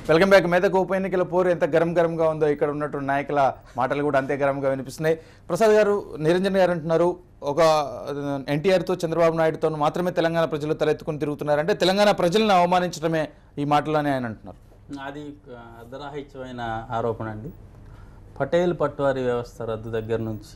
Welcome back Medak ఉప ఎన్నికల పోరు ఎంత గరం గరంగా ఉందో ఇక్కడ ఉన్నటువంటి నాయకుల మాటలు కూడా అంతే గరంగా వినిపిస్తున్నాయి ప్రసాద్ గారు నిరంజన్ గారు అంటున్నారు ఒక ఎన్టీఆర్తో చంద్రబాబు నాయుడుతో మాత్రమే తెలంగాణ ప్రజలు తలెత్తుకుని తిరుగుతున్నారు అంటే తెలంగాణ ప్రజలను అవమానించడమే ఈ మాటలని ఆయన అంటున్నారు అది ఆ, అర్ధరాహిత్యమైన ఆరోపణ అండి పటేల్ పట్టువారి వ్యవస్థ రద్దు దగ్గర నుంచి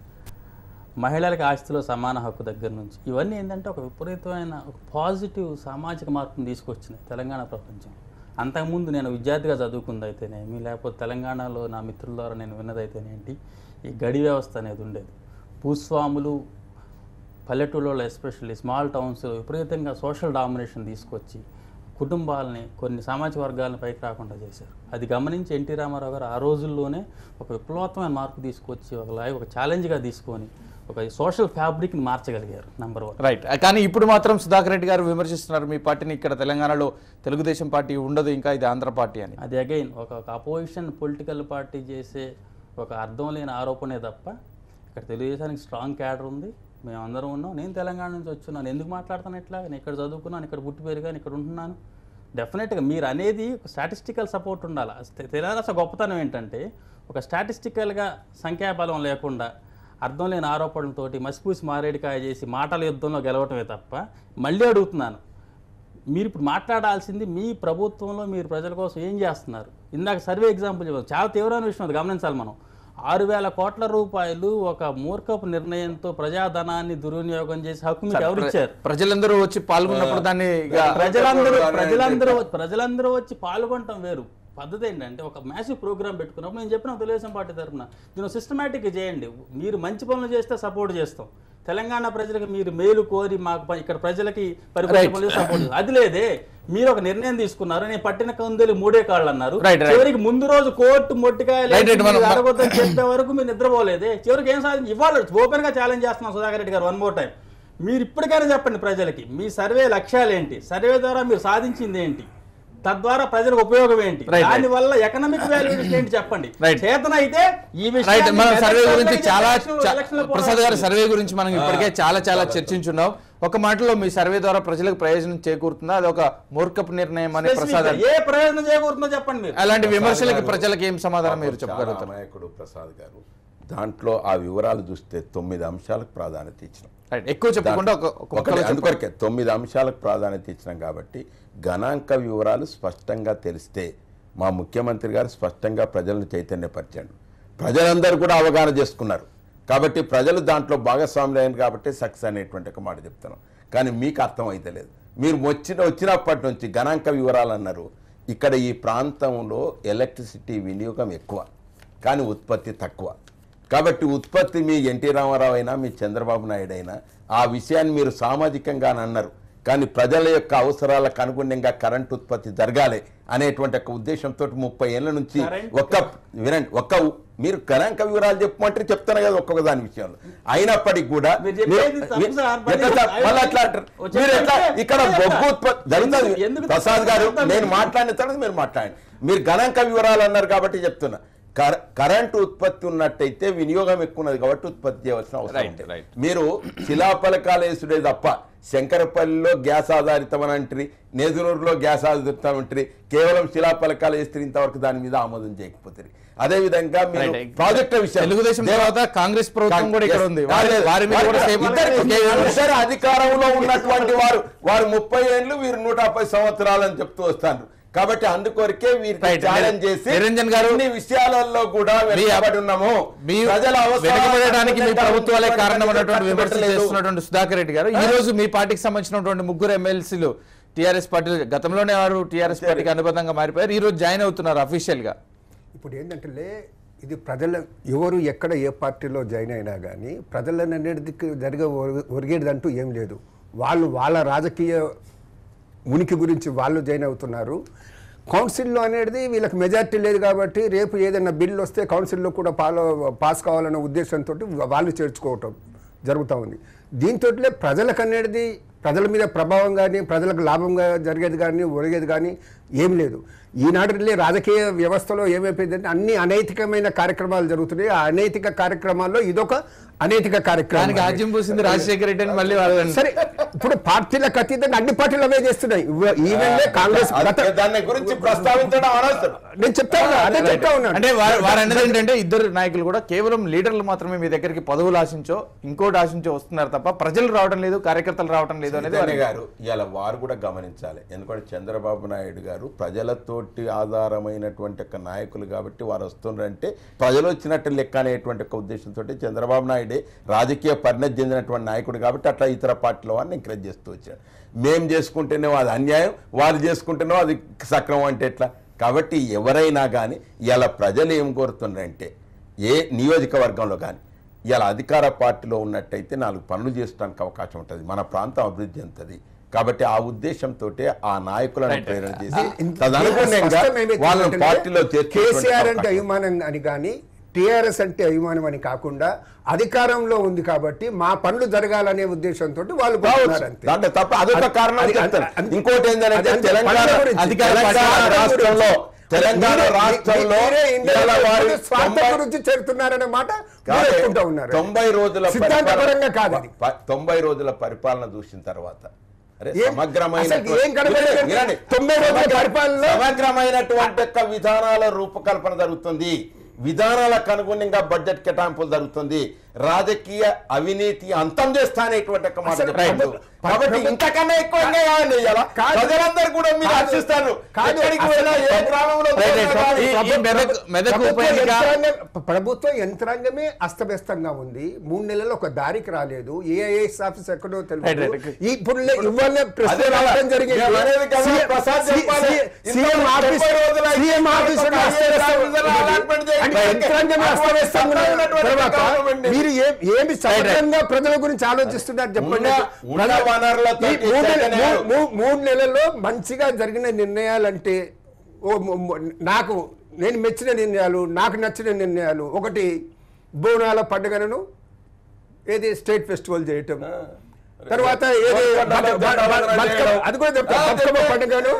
మహిళలకు ఆస్తిలో సమాన హక్కు దగ్గర నుంచి ఇవన్నీ ఏంటంటే ఒక విపరీతమైన ఒక పాజిటివ్ సామాజిక మార్పును తీసుకొచ్చినాయి తెలంగాణ ప్రపంచం అంతకుముందు నేను విద్యార్థిగా చదువుకుంది అయితేనేమి లేకపోతే తెలంగాణలో నా మిత్రుల ద్వారా నేను విన్నదైతేనేంటి ఈ గడి వ్యవస్థ అనేది ఉండేది భూస్వాములు పల్లెటూళ్ళలో ఎస్పెషల్లీ స్మాల్ టౌన్స్ విపరీతంగా సోషల్ డామినేషన్ తీసుకొచ్చి కుటుంబాలని కొన్ని సామాజిక వర్గాలను పైకి రాకుండా చేశారు అది గమనించి ఎన్టీ రామారావు గారు ఆ రోజుల్లోనే ఒక విప్లవాత్మకమైన మార్పు తీసుకొచ్చి ఒక లైవ్ ఒక ఛాలెంజ్గా తీసుకొని ఒక సోషల్ ఫ్యాబ్రిక్ని మార్చగలిగారు నెంబర్ వన్ రైట్ కానీ ఇప్పుడు మాత్రం సుధాకర్ రెడ్డి గారు విమర్శిస్తున్నారు మీ పార్టీని ఇక్కడ తెలంగాణలో తెలుగుదేశం పార్టీ ఉండదు ఇంకా ఇది ఆంధ్ర పార్టీ అని అది అగైన్ ఒక ఒక అపోజిషన్ పొలిటికల్ పార్టీ చేసే ఒక అర్థం లేని ఆరోపణే తప్ప ఇక్కడ తెలుగుదేశానికి స్ట్రాంగ్ క్యాడర్ ఉంది మేము అందరం ఉన్నాం నేను తెలంగాణ నుంచి వచ్చున్నాను ఎందుకు మాట్లాడతాను ఇట్లా నేను ఇక్కడ చదువుకున్నాను ఇక్కడ పుట్టి పెరిగాను ఇక్కడ ఉంటున్నాను డెఫినెట్గా మీరు అనేది ఒక స్టాటిస్టికల్ సపోర్ట్ ఉండాలి అసలు తెలంగాణ గొప్పతనం ఏంటంటే ఒక స్టాటిస్టికల్గా సంఖ్యాబలం లేకుండా అర్థం లేని ఆరోపణలతోటి మసిపూసి మారేడికాయ చేసి మాటల యుద్ధంలో గెలవటమే తప్ప మళ్ళీ అడుగుతున్నాను మీరు ఇప్పుడు మాట్లాడాల్సింది మీ ప్రభుత్వంలో మీరు ప్రజల కోసం ఏం చేస్తున్నారు ఇందాక సర్వే ఎగ్జాంపుల్ చెప్పారు చాలా తీవ్రమైన విషయం అది గమనించాలి మనం ఆరు వేల కోట్ల రూపాయలు ఒక మూర్ఖపు నిర్ణయంతో ప్రజాధనాన్ని దుర్వినియోగం చేసి హక్కు మీకు ఎవరు ఇచ్చారు ప్రజలందరూ వచ్చి పాల్గొన్నప్పుడు దాన్ని ఇక ప్రజలందరూ ప్రజలందరూ ప్రజలందరూ వచ్చి పాల్గొనటం వేరు పద్ధతి ఏంటంటే ఒక మ్యాసివ్ ప్రోగ్రామ్ పెట్టుకున్నప్పుడు నేను చెప్పిన తెలుగుదేశం పార్టీ తరఫున దీన్ని సిస్టమేటిక్గా చేయండి మీరు మంచి పనులు చేస్తే సపోర్ట్ చేస్తాం తెలంగాణ ప్రజలకు మీరు మేలు కోరి మాకు ప- ఇక్కడ ప్రజలకి పరిపాలన సపోర్ట్ అది లేదే మీరు ఒక నిర్ణయం తీసుకున్నారు నేను పట్టిన కందులు మూడే కాళ్ళు అన్నారు Right, right. చివరికి ముందు రోజు కోర్టు మొట్టికాయలు Right, right, మనం- అడగొద్దని చెప్పే వరకు మీరు నిద్రపోలేదే చివరికి ఏం సాధించి ఇవాళ ఓపెన్ గా ఛాలెంజ్ చేస్తున్నాం సుధాకర్ రెడ్డి గారు వన్ మోర్ టైం మీరు ఇప్పటికైనా చెప్పండి ప్రజలకి మీ సర్వే లక్ష్యాలు ఏంటి సర్వే ద్వారా మీరు సాధించింది ఏంటి తద్వారా ప్రజలకు ఉపయోగం ఏంటి Right, right. దాని వల్ల ఎకనామిక్ వాల్యూషన్ ఏంటి చెప్పండి Right. చేతన అయితే ఈ రైట్ విషయాన్ని మనం మెదక్ సర్వే గురించి సర్వేకి చాలా ఎలక్షన్- చా- ఎలక్షన్లో ప్రసాద్ గారి పోరాడుతుంది. సర్వే గురించి మనం ఇప్పటికే చాలా చాలా చర్చించున్నాం ఒక మాటలో మీ సర్వే ద్వారా ప్రజలకు ప్రయోజనం చేకూరుతుందా అది ఒక మూర్ఖపు నిర్ణయం అని Specific ప్రసాద్ గా ఏ ప్రయోజనం చేకూరుతుందో చెప్పండి మీరు అలాంటి విమర్శలకి గారు ప్రజలకు ఏం సమాధానం మీరు పాపం చెప్పగలుగుతారు చాలా అమాయకుడు ప్రసాద్ గారు దాంట్లో ఆ వివరాలు చూస్తే తొమ్మిది అంశాలకు ప్రాధాన్యత ఇచ్చినాం రైట్ ఎక్కువ చెప్పకుండా ఒక ఒక ఒకటి ముక్కలో చెప్పండి. అందుకొరకే తొమ్మిది అంశాలకు ప్రాధాన్యత ఇచ్చినాం కాబట్టి గణాంక వివరాలు స్పష్టంగా తెలిస్తే మా ముఖ్యమంత్రి గారు స్పష్టంగా ప్రజలను చైతన్యపరిచాడు ప్రజలందరూ కూడా అవగాహన చేసుకున్నారు కాబట్టి ప్రజలు దాంట్లో భాగస్వాములు అయ్యారు కాబట్టి సక్సెస్ అనేటువంటి ఒక మాట చెప్తున్నాం కానీ మీకు అర్థం అయితే లేదు మీరు వచ్చిన వచ్చినప్పటి నుంచి గణాంక వివరాలు అన్నారు ఇక్కడ ఈ ప్రాంతంలో ఎలక్ట్రిసిటీ వినియోగం ఎక్కువ కానీ ఉత్పత్తి తక్కువ కాబట్టి ఉత్పత్తి మీ ఎన్టీ రామారావు అయినా మీ చంద్రబాబు నాయుడు అయినా ఆ విషయాన్ని మీరు సామాజికంగా అని అన్నారు కానీ ప్రజల యొక్క అవసరాలకు అనుగుణంగా కరెంట్ ఉత్పత్తి జరగాలి అనేటువంటి ఒక ఉద్దేశంతో ముప్పై ఏళ్ళ నుంచి Current- ఒక్క వినండి ఒక్క మీరు గణాంక వివరాలు చెప్పమంటే చెప్తాను కదా ఒక్కొక్క దాని విషయంలో అయినప్పటికీ కూడా మీరు చెప్పేది మీరు- తప్పు సార్. మరి ఎట్లా సార్? మళ్ళీ అట్లా అంటారు. వచ్చే మీరు ఎట్లా చెప్పండి. ఇక్కడ బొగ్గు ఉత్పత్తి జరుగుతుంది ఎందుకు ప్రసాద్ గారు చెప్తాను? నేను మాట్లాడిన తర్వాత మీరు మాట్లాడండి మీరు గణాంక వివరాలు అన్నారు కాబట్టి చెప్తున్నా కర- కరెంటు ఉత్పత్తి ఉన్నట్టయితే వినియోగం ఎక్కువ ఉన్నది కాబట్టి ఉత్పత్తి చేయవలసిన అవసరం Right, ఉంది. right. మీరు శిలాఫలకాలు వేసుడే తప్ప శంకరపల్లిలో గ్యాస్ ఆధారితం అని అంటారు నేదునూరులో గ్యాస్ ఆధారితం అంటారు కేవలం శిలాఫలకాలు వేస్తే ఇంతవరకు దాని మీద ఆమోదం చేయకపోతారు అదే విధంగా మీరు Right. ప్రాజెక్టుల విషయం తెలుగుదేశం తర్వాత కాంగ్రెస్ ప్రభుత్వం కూడా ఇక్కడ ఉంది వారి కాదు, వారి మీద కూడా వారి- సేమ్ ఇద్దరు- ఒకే విమర్శ. ఇద్దరు అధికారంలో ఉన్నటువంటి వారు వారు ముప్పై ఏళ్ళు వీరు నూట పది సంవత్సరాలు అని చెప్తూ వస్తాను కాబట్టి అందుకొరకే వీరికి Right. ఛాలెంజ్ చేసి నిరంజన్ గారు, అన్ని విషయాలలో కూడా వెనుకబడి ఉన్నాము మీ ప్రజల అవసరాలకు వెనుకబడడానికి మీ అనుగుణంగా ప్రభుత్వాలే ఉన్నటువంటి కారణం అన్నటువంటి ఖర్చు విమర్శలు పెట్టలేదు. చేస్తున్నటువంటి సుధాకర్ రెడ్డి గారు ఈ రోజు మీ పార్టీకి సంబంధించినటువంటి ముగ్గురు ఎమ్మెల్సీలు టీఆర్ఎస్ పార్టీ గతంలోనే వారు టీఆర్ఎస్ పార్టీకి అనుబంధంగా మారిపోయారు ఈ రోజు జాయిన్ అవుతున్నారు అఫీషియల్ గా ఇప్పుడు ఏంటంటే ఇది ప్రజల ఎవరు ఎక్కడ ఏ పార్టీలో జాయిన్ అయినా కానీ ప్రజలను అనేది జరిగే ఒరి- ఒరిగేదంటూ ఏం లేదు వాళ్ళు వాళ్ళ రాజకీయ ఉనికి గురించి వాళ్ళు జాయిన్ అవుతున్నారు కౌన్సిల్లో అనేది వీళ్ళకి మెజారిటీ లేదు కాబట్టి రేపు ఏదైనా బిల్లు వస్తే కౌన్సిల్లో కూడా పాలో పాస్ కావాలనే ఉద్దేశంతో వాళ్ళు చేర్చుకోవటం జరుగుతూ ఉంది దీంతో ప్రజలకు అనేది ప్రజల మీద ప్రభావం కానీ ప్రజలకు లాభంగా జరిగేది కానీ ఒరిగేది కానీ ఏం లేదు ఈనాటి రాజకీయ వ్యవస్థలో ఏమైపోయిందంటే అన్ని అనైతికమైన కార్యక్రమాలు జరుగుతున్నాయి ఆ అనైతిక కార్యక్రమాల్లో ఇదొక అనైతిక దానికి కార్యక్రమం ఆజ్యం పూసింది రాజశేఖర రెడ్డి అని మళ్ళీ వాళ్ళని సరే ఇప్పుడు పార్టీలకు అతీతంగా అన్ని పార్టీలు అవే చేస్తున్నాయి ఈవెన్ కాంగ్రెస్ గత దాని గురించి ప్రస్తావించడం అనవసరం నేను చెప్తా ఉన్నా అదే చెప్తా ఉన్నాను అంటే వారు వారు అన్నది ఏంటంటే ఇద్దరు నాయకులు కూడా కేవలం లీడర్లు మాత్రమే మీ దగ్గరికి పదవులు ఆశించో ఇంకోటి ఆశించో వస్తున్నారు తప్ప ప్రజలు రావడం లేదు కార్యకర్తలు రావడం లేదు అనేది చైతన్య వారి- గారు ఇలా వారు కూడా గమనించాలి ఎందుకంటే చంద్రబాబు నాయుడు గారు ప్రజలతోటి ఆధారమైనటువంటి ఒక నాయకులు కాబట్టి వారు వస్తున్నారంటే ప్రజలు వచ్చినట్టు లెక్క అనేటువంటి ఒక ఉద్దేశంతో చంద్రబాబు నాయుడే రాజకీయ పరిణతి చెందినటువంటి నాయకుడు కాబట్టి అట్లా ఇతర పార్టీల వారిని ఎంకరేజ్ చేస్తూ వచ్చాడు మేం చేసుకుంటేనేమో అది అన్యాయం వాళ్ళు చేసుకుంటేనేమో అది సక్రమం అంటే ఎట్లా కాబట్టి ఎవరైనా కానీ ఇలా ప్రజలు ఏం కోరుతున్నారంటే ఏ నియోజకవర్గంలో కానీ ఇలా అధికార పార్టీలో ఉన్నట్టయితే నాలుగు పనులు చేసుకోవడానికి అవకాశం ఉంటుంది మన ప్రాంతం అభివృద్ధి చెందుతుంది కాబట్టి ఆ ఉద్దేశంతో ఆ నాయకులను ప్రేరణ చేసి తదనుగుణంగా స్పష్టం ఏమైతే వాళ్ళని ఉందంటే పార్టీలో కేసీఆర్ అంటే చేర్చేటువంటి అభిమానం అని కానీ టిఆర్ఎస్ అంటే అభిమానం అని కాకుండా అధికారంలో ఉంది కాబట్టి మా పనులు జరగాలనే ఉద్దేశంతో వాళ్ళు పోతున్నారు అంతే. దాంట్లో తప్ప అదొక అది- కారణం అది- చెప్తాను. అది- ఇంకోటి ఏంటంటే అది- అది తెలంగాణ పనుల గురించి. అధికార తెలంగాణ తెలంగాణ రాష్ట్రంలో తెలంగాణ మీరే- రాష్ట్రంలో మీరే ఇండియా ఇవాళ వారి స్వార్థం తొంభై- గురించి చేరుతున్నారనే మాట కాదు, మీరు ఒప్పుకుంటా ఉన్నారు తొంభై రోజుల సిద్ధాంతపరంగా పరిపాలన- కాదు అది. ప- తొంభై రోజుల పరిపాలన చూసిన తర్వాత అరే ఏం- సమగ్రమైన అసలు ఏం కనబడలేదు? వినండి. తొంభై రోజుల సమగ్ర- పరిపాలనలో- సమగ్రమైనటువంటి యొక్క విధానాల రూపకల్పన జరుగుతుంది విధానాలకు అనుగుణంగా బడ్జెట్ కేటాయింపులు జరుగుతుంది రాజకీయ అవినీతి అంతం చేస్తా అనేటువంటి ఒక మాట అసలు చెప్తాడు. ప్రభు- కాబట్టి ప్రభు- ఇంతకన్నా ఎక్కువ ఇంకా కావాలి ఇవాళ. కాదు. ప్రజలందరూ కూడా మీరు కాదు. హర్షిస్తారు కాదు. ఎక్కడికి అసలు పోయినా ఏ ప్రభు- గ్రామంలో రైట్, రైట్. పోయినా కానీ ఈ- ఈ మెదక్ మెదక్ ఉప ప్రభుత్వ ఎన్నిక యంత్రాంగం- ప్రభుత్వ యంత్రాంగమే అస్తవ్యస్తంగా ఉంది మూడు నెలలు ఒక దారికి రాలేదు ఏఐఎస్ ఆఫీస్ ఎక్కడో రైట్, తెలియదు రైట్. ఈ ఇప్పుడు ఇవ్వాలనే ప్రశ్న అదే కదా. రావడం జరిగింది మేము అనేది కదా, సీఎం- ప్రసాద్ సీ- చెప్పాలి. సీ- ఇంత సీఎం ఆఫీస్ ముప్పై రోజుల సీఎం ఐదు ఆఫీస్ ఒక ఐదు రోజుల అలాట్మెంట్ చేయండి. అంటే యంత్రాంగమే అస్తవ్యస్తంగా ఉన్న ఉన్నటువంటి తర్వాత గవర్నమెంట్ ని. మీరు ఏ- ఏమి సమగ్రంగా ప్రజల గురించి ఆలోచిస్తున్నారు చెప్పండి ఉన్న- ఉన్న వనరులతో ఈ మూడు నెల- చైతన్య మూ- మూ- మూడు నెలల్లో మంచిగా జరిగిన నిర్ణయాలంటే ఓ ము- ము- నాకు నేను మెచ్చిన నిర్ణయాలు నాకు నచ్చిన నిర్ణయాలు ఒకటి బోనాల పండుగను ఏది స్టేట్ ఫెస్టివల్ చేయటం తర్వాత ఏది బతుకమ్మ బతు- బ- బ- పండుగ బతుకమ్మ- చేయడం. అది కూడా చెప్తా ఆ, బతుకమ్మ చెప్పు. పండుగను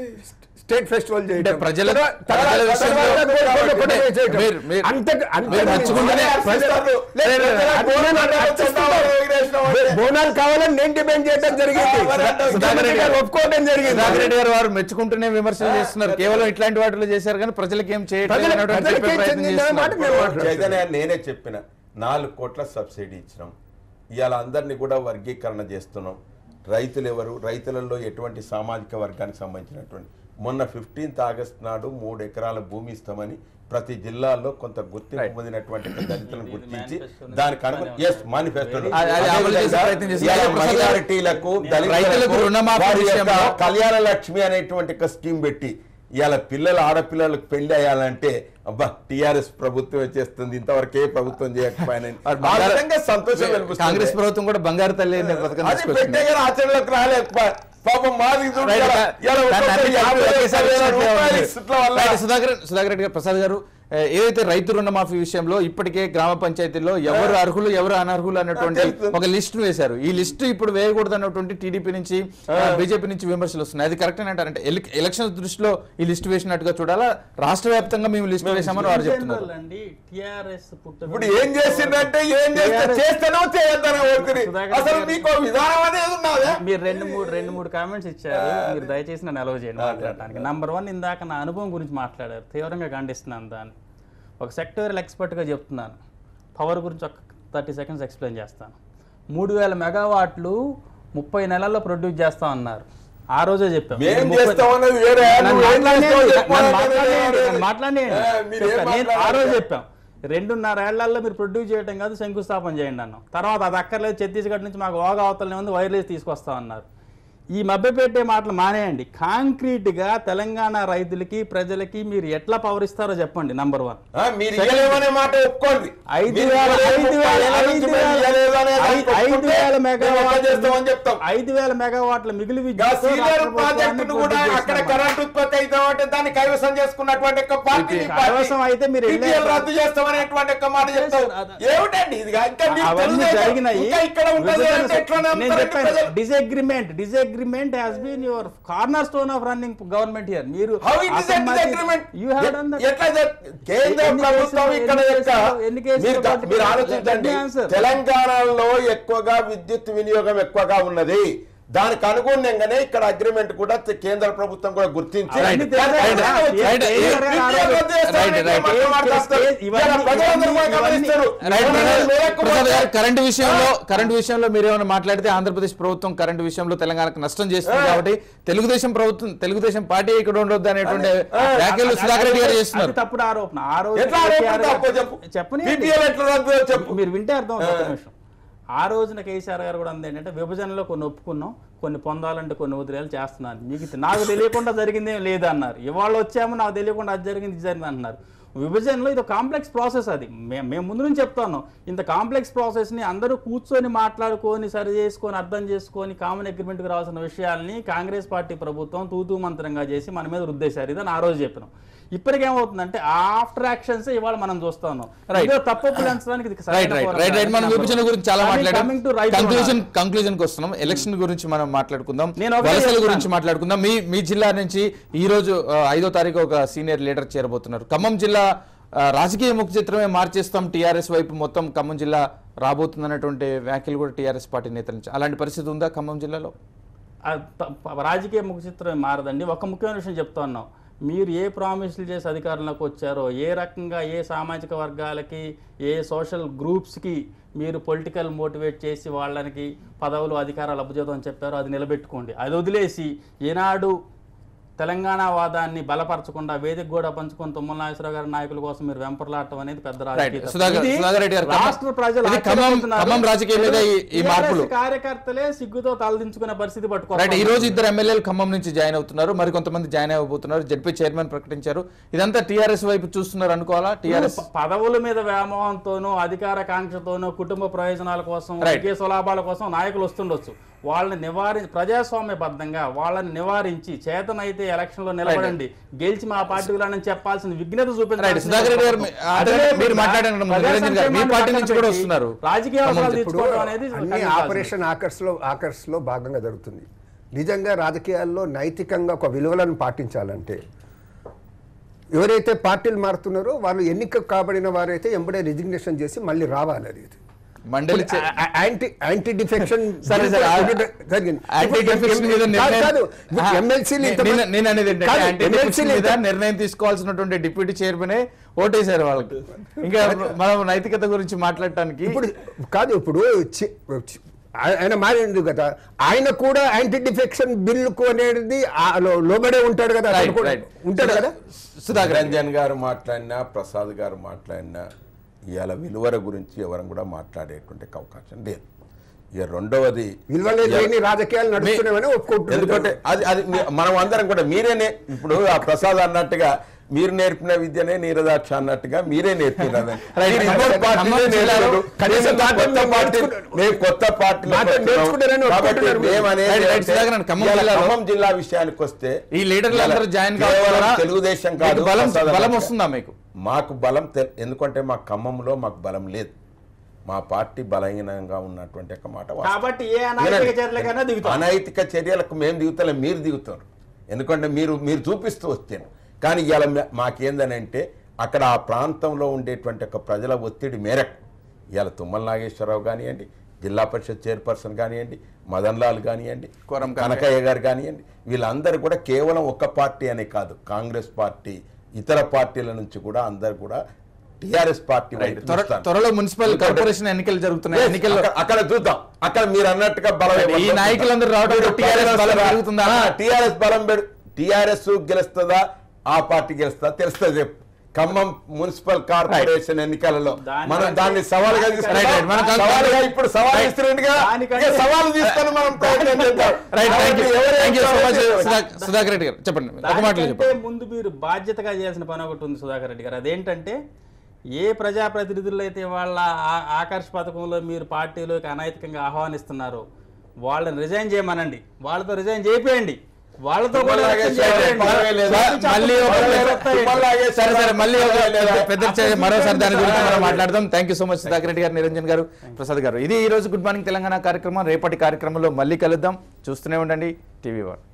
స్టేట్ ఫెస్టివల్ చేయటం ప్రజల- తర్వాత- ప్రజల తర్వాత విషయంలో గోల్కొండ పండుగ చేయటం. మీరు- మీరు- అంత- అంత- మీరు నచ్చుకుంటేనే ప్రజలు- హర్షిస్తారు. లేదు, లేదు, లేదు. అది బోనాలు నేను హర్షిస్తున్నాను. ఎగిరేసినాం అంటే. బోనాలు కావాలని నేను డిమాండ్ చేయడం జరిగింది మరి అంటే సుధాకర్ రెడ్డి గారు ఒప్పుకోవడం జరిగింది సుధాకర్ రెడ్డి గారు వారు మెచ్చుకుంటూనే విమర్శలు చేస్తున్నారు కేవలం ఇట్లాంటి వాటిలో చేశారు కానీ ప్రజలకు ఏం చేయట్లేదు ప్రజల- అనేటువంటి ప్రజలకి చెప్పే ఏం ప్రయత్నం చెందిందనే మాట చేస్తున్నారు. మేము మాట్లాడుతున్నాం. చైతన్య నేనే చెప్పిన నాలుగు కోట్ల సబ్సిడీ ఇచ్చినాం ఇవాళ అందరినీ కూడా వర్గీకరణ చేస్తున్నాం రైతులు ఎవరు రైతులలో ఎటువంటి సామాజిక వర్గానికి సంబంధించినటువంటి మొన్న ఫిఫ్టీన్త్ ఆగస్ట్ నాడు మూడు ఎకరాల భూమి ఇస్తామని ప్రతి జిల్లాలో కొంత గుర్తింపు పొందినటువంటి దళితులను గుర్తించి దానికి అనుగుణ ఎస్ మేనిఫెస్టోలో అది- అది అమలు చేసే ప్రయత్నం చేస్తున్నారు. మైనారిటీలకు రైతులకు రుణమాఫీ వారి యొక్క విషయంలో కళ్యాణ లక్ష్మి అనేటువంటి ఒక స్కీమ్ పెట్టి ఇవాళ పిల్లలు ఆడపిల్లలకు పెళ్లి అయ్యాలంటే అబ్బా టిఆర్ఎస్ ప్రభుత్వం చేస్తుంది ఇంతవరకు ఏ ప్రభుత్వం చేయకపోయినని మరి ఆ బంగారు- విధంగా సంతోషం వెలిపిస్తుంది. కాంగ్రెస్ ప్రభుత్వం కూడా బంగారు తల్లి అనే పథకం అది తీసుకొచ్చింది పెట్టే కానీ ఆచరణలోకి రాలేదు పా- పాపం మాది చూడు రైట్ ఇలా- దా- ఇలా దాన్ని ఒక్కొక్కరు అన్ని యాభై కలిపి ఒకేసారి వేల ఇచ్చినట్లే రూపాయలు ఉంది. ఇస్తున్న వల్ల రైట్ సుధాకర్ సుధాకర్ రెడ్డి గారు ప్రసాద్ గారు ఏ, ఏదైతే రైతు రుణమాఫీ విషయంలో ఇప్పటికే గ్రామ పంచాయతీల్లో ఎవరు అర్హులు ఎవరు అనర్హులు అన్నటువంటి తెలుసు. ఒక లిస్ట్ వేశారు ఈ లిస్ట్ ఇప్పుడు వేయకూడదు అన్నటువంటి టీడీపీ నుంచి బీజేపీ నుంచి విమర్శలు వస్తున్నాయి అది కరెక్ట్ అంటారంటే ఎలక్షన్ దృష్టిలో ఈ లిస్ట్ వేసినట్టుగా చూడాలా రాష్ట్ర వ్యాప్తంగా మేము లిస్ట్ వేసామని వారు చెప్తున్నారు జనరల్ అండి టిఆర్ఎస్ పుట్ట ఇప్పుడు ఏం చేసిందంటే ఏం చేస్తే చేస్తేనో చేయొద్దనే ఓడితే అసలు మీకు ఓ విధానం అనేది ఉన్నదా మీరు రెండు మూడు రెండు మూడు కామెంట్స్ ఇచ్చారు మీరు దయచేసి నన్ను అలవ్ చేయండి మాట్లాడటానికి నంబర్ వన్ ఇందాక నా అనుభవం గురించి మాట్లాడారు తీవ్రంగా ఖండిస్తున్నాను దాన్ని ఒక సెక్టోరియల్ ఎక్స్పర్ట్గా చెప్తున్నాను పవర్ గురించి ఒక థర్టీ సెకండ్స్ ఎక్స్ప్లెయిన్ చేస్తాను మూడు వేల మెగావాట్లు ముప్పై నెలల్లో ప్రొడ్యూస్ చేస్తా అన్నారు ఆ రోజే చెప్పాం మేం ముప్పై- చేస్తామన్నది వేరే నన్ను నువ్వు ఏం మాట్లాడనీయండి, చేస్తావో చెప్పు నన్ను అనేది మాట్లాడనీయండి, వేరే. నన్ను మాట్లాడనీయండి. ఏ, మీరు ఏం చెప్తా. నేను ఆ రోజు మాట్లాడారు? చెప్పాం రెండున్నర ఏళ్లలో మీరు ప్రొడ్యూస్ చేయడం కాదు శంకుస్థాపన చేయండి అన్నాం తర్వాత అది అక్కర్లేదు ఛత్తీస్గఢ్ నుంచి మాకు ఓగా అవతలనే ఉంది వైర్లెస్ తీసుకొస్తా అన్నారు ఈ మభ్యపెట్టే మాటలు మానేయండి కాంక్రీట్గా తెలంగాణ రైతులకి ప్రజలకి మీరు ఎట్లా పవర్ ఇస్తారో చెప్పండి నంబర్ వన్ ఆ, మీరు ఇయ్యలేమనే మాట ఒప్పుకోండి ఐదు మీరు వేల ఇయ్యలేదు, ఐదు ముప్పై వేల ఏళ్ళ ఐదు నుంచి మేము వేల ఇయ్యలేదు అనే దానికి ఐదు- ఐదు ఒప్పుకుంటే వేల మేము ఎట్లా మెగావాట్ల చేస్తామని చెప్తాం ఐదు వేల మెగావాట్ల మిగిలి గా విద్యుత్తో సీనియర్ రాష్ట్ర ప్రభుత్వాన్ని ప్రాజెక్టును కూడా ప్రొడ్యూస్ అక్కడ చేస్తున్నాం. కరెంట్ ఉత్పత్తి అవుతామంటే దాన్ని కైవసం చేసుకున్నటువంటి ఒక పార్టీ మీ పార్టీ. కైవసం అయితే మీరు వెళ్ళే- PPL రద్దు చేస్తామనేటువంటి ఒక మాట చెప్తావు అదే. ఏమిటండి ఇది ఇంకా మీకు అవన్నీ తెలుగుదేశం జరిగినాయి ఇంకా ఇక్కడ ఉంటుంది విభజన అంటే ఎట్లా నేను నమ్ముతారండి చెప్పాను ప్రజలు? Disagreement disagreement has been your cornerstone of running government here మీరు How it is a disagreement? You have done that ఎట్లా జ- కేంద్ర ఎన్ని ప్రభుత్వం కేసులు- ఇక్కడ ఎన్ని యొక్క కేసులు- ఎన్ని కేసులు మీరు గా- పట్టుకు- మీరు Let ఆలోచించండి me answer. తెలంగాణలో ఎక్కువగా విద్యుత్ వినియోగం ఎక్కువగా ఉన్నది దానికి అనుగుణంగానే ఇక్కడ అగ్రిమెంట్ కూడా తె- కేంద్ర ప్రభుత్వం కూడా గుర్తించి అవన్నీ దానికి తెలుసు. అనుగుణంగా రైట్, వచ్చింది. రైట్, ఈ రైట్, PPL రైట్, రద్దు చేస్తామని రైట్, రైట్. మాత్రం మాట్లాడతారు. కేసు- ఇవన్నీ- ఇలా ప్రజలందరూ కూడా ఇవన్నీ- గమనిస్తారు. రైట్ ఇవన్నీ ప్రసాద్ లేకపోతే- ప్రసాద్ గారు కరెంట్ విషయంలో కరెంట్ విషయంలో మీరు ఏమైనా మాట్లాడితే ఆంధ్రప్రదేశ్ ప్రభుత్వం కరెంట్ విషయంలో తెలంగాణకు నష్టం చేస్తుంది కాబట్టి తెలుగుదేశం ప్రభుత్వం తెలుగుదేశం పార్టీ ఇక్కడ ఉండొద్దు అనేటువంటి వ్యాఖ్యలు సుధాకర్ రెడ్డి గారు చేస్తున్నారు అది తప్పుడు ఆరోపణ ఆ రోజు ఎట్లా ఆరోపణ తప్పో చెప్పు చెప్పని PPL ఎట్లా రద్దు చెప్పు మీరు వింటే అర్థం అవుతుంది ఒక్క నిమిషం ఆ రోజున కేసీఆర్ గారు కూడా అంది ఏంటంటే విభజనలో కొన్ని ఒప్పుకున్నాం కొన్ని పొందాలంటే కొన్ని వదిలేలు చేస్తున్నాను మీకు ఇది నాకు తెలియకుండా జరిగిందేం లేదు అన్నారు ఇవాళ వచ్చాము నాకు తెలియకుండా అది జరిగింది ఇది జరిగింది అంటున్నారు విభజనలో ఇది కాంప్లెక్స్ ప్రాసెస్ అది మే- మేము ముందు నుంచి చెప్తాను ఇంత కాంప్లెక్స్ ప్రాసెస్ని అందరూ కూర్చొని మాట్లాడుకొని సరి చేసుకొని అర్థం చేసుకొని కామన్ అగ్రిమెంట్కి రావాల్సిన విషయాల్ని కాంగ్రెస్ పార్టీ ప్రభుత్వం తూతూ మంత్రంగా చేసి మన మీద రుద్దేశారు ఇదని ఆ రోజు చెప్పినాం ఇప్పటికేమవుతుందంటే ఆఫ్టర్ యాక్షన్స్ ఇవాళ మనం చూస్తాను Right. ఇదో తప్పు పెంచడానికి ఇది సరైన రైట్ రైట్ పోరాటం రైట్ రైట్ మనం కాదు. విభజన గురించి చాలా కానీ మాట్లాడాం coming to రైతు కంక్లూజన్ రుణాలు. కంక్లూజన్ కి వస్తున్నాం ఎలక్షన్ గురించి మనం మాట్లాడుకుందాం నేను ఒకటే వలసల చెప్తాను. గురించి మాట్లాడుకుందాం మీ మీ జిల్లా నుంచి ఈ రోజు ఆ, ఐదో తారీఖు ఒక సీనియర్ లీడర్ చేరబోతున్నారు ఖమ్మం జిల్లా ఆ, రాజకీయ ముఖ చిత్రమే మార్చేస్తాం టీఆర్ఎస్ వైపు మొత్తం ఖమ్మం జిల్లా రాబోతుందన్నటువంటి వ్యాఖ్యలు కూడా టీఆర్ఎస్ పార్టీ నేతల నుంచి అలాంటి పరిస్థితి ఉందా ఖమ్మం జిల్లాలో ఆ త- ప- రాజకీయ ముఖ చిత్రం మారదండి ఒక ముఖ్యమైన విషయం చెప్తా ఉన్నాం మీరు ఏ ప్రామిస్లు చేసి అధికారంలోకి వచ్చారో ఏ రకంగా ఏ సామాజిక వర్గాలకి ఏ సోషల్ గ్రూప్స్కి మీరు పొలిటికల్ మోటివేట్ చేసి వాళ్ళకి పదవులు అధికారాలు అబ్బుజేతం అని చెప్పారో అది నిలబెట్టుకోండి అది వదిలేసి ఈనాడు తెలంగాణ వాదాన్ని బలపరచకుండా వేదిక కూడా పంచుకొని తుమ్మల నాగేశ్వరరావు గారి నాయకుల కోసం మీరు వెంపర్లాడటం అనేది పెద్ద రాజకీయ రైట్ తత్వం. సుధాకర్ ఇది సుధాకర్ రెడ్డి గారు ఖమ్మం- రాష్ట్ర ప్రజలు ఇది ఖమ్మం ఆశ్చర్యపోతున్నారు. ఖమ్మం రాజకీయం మీద ఈ- ఈ TRS మార్పులు కార్యకర్తలే సిగ్గుతో తలదించుకునే పరిస్థితి రైట్ పట్టుకోవాలి ఈ రోజు ఇద్దరు ఎమ్మెల్యేలు ఖమ్మం నుంచి జాయిన్ అవుతున్నారు మరి కొంతమంది జాయిన్ అవ్వబోతున్నారు జడ్పీ చైర్మన్ ప్రకటించారు ఇదంతా టీఆర్ఎస్ వైపు చూస్తున్నారు అనుకోవాలా టీఆర్ఎస్ ప- పదవుల మీద వ్యామోహంతోనూ అధికార కాంక్షతోనూ కుటుంబ ప్రయోజనాల కోసం Right. కేసు లాభాల కోసం నాయకులు వస్తుండొచ్చు వాళ్ళని నివారించి ప్రజాస్వామ్యబద్ధంగా వాళ్ళని నివారించి చేతనైతే ఎలక్షన్ లో నిలబడండి గెలిచి మా పార్టీలని చెప్పాల్సిన విఘ్నత రైట్ చూపించాల్సిన సుధాకర్ రెడ్డి గారు మీ- అంటే అదే మీరు మాట్లాడిన ముందు ప్రజా నిరంజన్ గారు మీ సంక్షేమాన్ని పార్టీ నుంచి కూడా పక్కన వస్తున్నారు పెట్టి రాజకీయ అవసరాలు ఇప్పుడు తీర్చుకోవడం అనేది అన్ని ఖండించాల్సింది. ఆపరేషన్ ఆకర్స్లో ఆకర్స్లో భాగంగా జరుగుతుంది నిజంగా రాజకీయాల్లో నైతికంగా ఒక విలువలను పాటించాలంటే ఎవరైతే పార్టీలు మారుతున్నారో వాళ్ళు ఎన్నిక కాబడిన వారైతే ఎంబడే రిజిగ్నేషన్ చేసి మళ్ళీ రావాలి అది మండలి చే- యాంటీ యాంటీ డిఫెక్షన్ సరే, సరే, ఆ- జరిగింది యాంటీ డిఫెక్షన్ మీద నిర్ణయం- కాదు ఆ, ఎమ్మెల్సీలు నే- నేను- నేను అనేది ఏంటంటే యాంటీ డిఫెక్షన్ మీద నిర్ణయం తీసుకోవాల్సినటువంటి డిప్యూటీ చైర్మనే ఓటేశారు వాళ్ళకి ఇంకా మనం నైతికత గురించి మాట్లాడటానికి ఇప్పుడు కాదు ఇప్పుడు చి- చి- ఆయ- ఆయన మారింది కదా ఆయన కూడా యాంటీ డిఫెక్షన్ బిల్లుకు అనేది ఆ లో- లోబడే ఉంటాడు కదా అతను రైట్ కూడా రైట్ ఉంటాడు కదా సుధాకర్ రంజన్ గారు మాట్లాడినా ప్రసాద్ గారు మాట్లాడినా ఇవాళ విలువల గురించి ఎవరు కూడా మాట్లాడేటువంటి అవకాశం లేదు ఇక రెండవది విలువలు లేని రాజకీయాలు నడుస్తున్నామని ఎందుకంటే ఒప్పుకుంటున్నారు అది అది మీ- మనం అందరం కూడా మీరేనే ఇప్పుడు ఆ ప్రసాద్ అన్నట్టుగా మీరు నేర్పిన విద్యనే నీరదాక్ష అన్నట్టుగా మీరే నేర్పినారు Right. మీరు ఇంకోటి పార్టీనే ఖమ్మం జిల్లాలో నేర్పారు. కనీసం మేము నాతో కొత్త పార్టీ నేర్చుకున్నారు. మేము కొత్త పార్టీలో నాతో వస్తున్నాం. నేర్చుకున్నారని కాబట్టి ఒప్పుకుంటున్నారు మీరు. మేము అనేది Right, right. ఏంటంటే, సుధాకర్ అన్న, ఖమ్మం ఇవాళ జిల్లాలో- ఖమ్మం జిల్లా విషయానికి వస్తే ఈ లీడర్లు అందరూ జాయిన్ కేవలం కావాలా తెలుగుదేశం కాదు మీకు బలం ప్రసాద్ బలం అన్నట్టుగా. వస్తుందా మీకు మాకు బలం తె- ఎందుకంటే మా ఖమ్మంలో మాకు బలం లేదు మా పార్టీ బలహీనంగా ఉన్నటువంటి ఒక మాట వాస్తవం. కాబట్టి ఏ అనైతిక వినండి. చర్యలకైనా దిగుతాం అనైతిక చర్యలకు మేము దిగుతలే మీరు దిగుతారు ఎందుకంటే మీరు మీరు చూపిస్తూ వచ్చాను కానీ ఇవాళ మే- మాకేందని అంటే అక్కడ ఆ ప్రాంతంలో ఉండేటువంటి ఒక ప్రజల ఒత్తిడి మేరకు ఇవాళ తుమ్మల నాగేశ్వరరావు కానివ్వండి జిల్లా పరిషత్ చైర్పర్సన్ కానివ్వండి మదన్ లాల్ కానివ్వండి కోరం కనకయ్య. కనకయ్య గారు కానివ్వండి వీళ్ళందరూ కూడా కేవలం ఒక్క పార్టీ అనే కాదు కాంగ్రెస్ పార్టీ ఇతర పార్టీల నుంచి కూడా అందరు కూడా టిఆర్ఎస్ పార్టీ వైపు త్వర- చూస్తారు. త్వరలో మున్సిపల్ ఎందుకంటే- కార్పొరేషన్ ఎన్నికలు జరుగుతున్నాయి Yes, ఎన్నికల్లో అక్కడ- అక్కడ చూద్దాం అక్కడ మీరు అన్నట్టుగా బలం ఈ ఎవరిదో నాయకులందరూ చూద్దాం. రావడం మీరు TRS బలం వస్తారా? పెరుగుతుందా? ఆ, TRS బలం పెరు టిఆర్ఎస్ గెలుస్తుందా ఆ పార్టీ గెలుస్తుందా తెలుస్తుంది రేపు. ఖమ్మం మున్సిపల్ కార్పొరేషన్ ఎన్నికలలో దాని మనం కంటే- దాన్ని సవాలుగా దాని తీసుకుందాం. Right, right. మనం కాదు- సవాలుగా ఇప్పుడు సవాల్ రైట్. ఇస్తున్నట్టుగా దానికంటే- ఇక సవాలు తీసుకొని మనం ప్రయత్నం చేద్దాం రైట్ థ్యాంక్ యూ ఎవరు థ్యాంక్ యూ సో మచ్ ఎవరు- సుధాకర్ రెడ్డి గారు చెప్పండి ఒక మాటలో దానికంటే చెప్పండి ముందు మీరు బాధ్యతగా చేయాల్సిన పని ఒకటి ఉంది సుధాకర్ రెడ్డి గారు అదేంటంటే ఏ ప్రజాప్రతినిధులు అయితే వాళ్ళ ఆ- ఆకర్ష్ పథకంలో మీరు పార్టీలోకి అనైతికంగా ఆహ్వానిస్తున్నారో వాళ్ళని రిజైన్ చేయమనండి వాళ్ళతో రిజైన్ చేయండి వాళ్ళతో కూడా తుమ్మలాగే ఎలక్షన్ సరే, చేయండి. పర్వాలేదు. మళ్ళీ ఒక పెద్ద- తుమ్మలాగే సరే సరే మళ్ళీ ఒక పెద్ద- పెద్ద చే- మరోసారి దాని గురించి మనం పర్వాలేదు. మాట్లాడదాం thank you so much Sudhakar Reddy గారు నిరంజన్ గారు ప్రసాద్ గారు ఇది ఈ రోజు గుడ్ మార్నింగ్ తెలంగాణ కార్యక్రమం రేపటి కార్యక్రమంలో మళ్ళీ కలుద్దాం చూస్తూనే ఉండండి టీవీ వన్